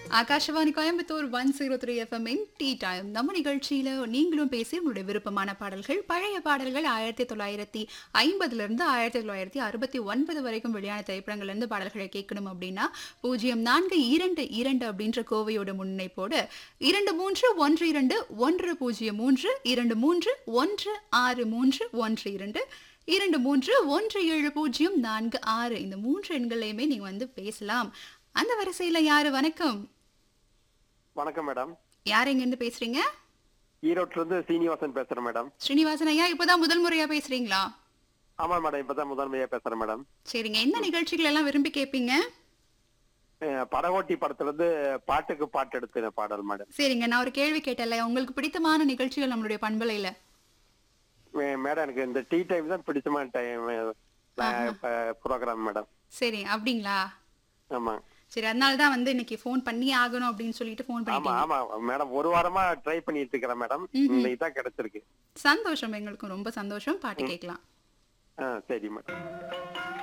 Akashvani Coimbatore one zero three எஃப்எம்மின் tea time நம்ம நிகழ்ச்சியில நீங்களும் பேசி உங்களுடைய விருப்பமான பாடல்கள் பழைய பாடல்கள் ஆயிரத்தி தொள்ளாயிரத்தி ஐம்பதுல இருந்து ஆயிரத்தி தொள்ளாயிரத்தி அறுபத்தி ஒன்பது வரைக்கும் வெளியான திரைப்படங்கள்ல இருந்து பாடல்களை கேட்கணும் அப்படின்னா பூஜ்ஜியம் நான்கு இரண்டு இரண்டு அப்படின்ற கோவையோட முன்னிணைப்போடு இரண்டு மூன்று ஒன்று இரண்டு ஒன்று பூஜ்ஜியம் மூன்று இரண்டு மூன்று ஒன்று ஆறு மூன்று ஒன்று இரண்டு இரண்டு மூன்று ஒன்று ஏழு பூஜ்ஜியம் நான்கு ஆறு இந்த மூன்று எண்களையுமே நீங்க வந்து பேசலாம் அந்த வரிசையில யாரு வணக்கம் வணக்கம் மேடம் யார் எங்க இருந்து பேசுறீங்க ஈரோட்ல இருந்து சீனிவாசன் பேசுறேன் மேடம் ஸ்ரீனிவாசன் ஐயா இப்பதான் முதல் முறையா பேசுறீங்களா ஆமா மேடம் இப்பதான் முதன்மையா பேசுறேன் மேடம் சரிங்க எந்த நிகழ்ச்சிகள் எல்லாம் விரும்பி கேட்பீங்க அஹ் படகோட்டி படத்துல இருந்து பாட்டுக்கு பாட்டு எடுத்த பாடல் மேடம் சரிங்க நான் ஒரு கேள்வி கேட்டல உங்களுக்கு பிடித்தமான நிகழ்ச்சிகள் நம்மளுடைய பண்பலையில மே- மேடம் எனக்கு இந்த டீ டைம் தான் பிடிச்சமான டைம் ப்ரோக்ராம் மேடம் சரி அப்படிங்களா ஆமா சரி அதனால தான் வந்து இன்னைக்கு ஃபோன் பண்ணி ஆகணும் அப்படின்னு சொல்லிட்டு ஃபோன் ஆமா பண்ணிட்டீங்க ஆமா மேடம் ஒரு வாரமா ட்ரை பண்ணிட்டு இருக்கிறேன் மேடம் இன்னைக்கு தான் கிடைச்சிருக்கு சந்தோஷம் எங்களுக்கும் ரொம்ப சந்தோஷம் பாட்டு கேட்கலாம் ஆ சரி மேடம்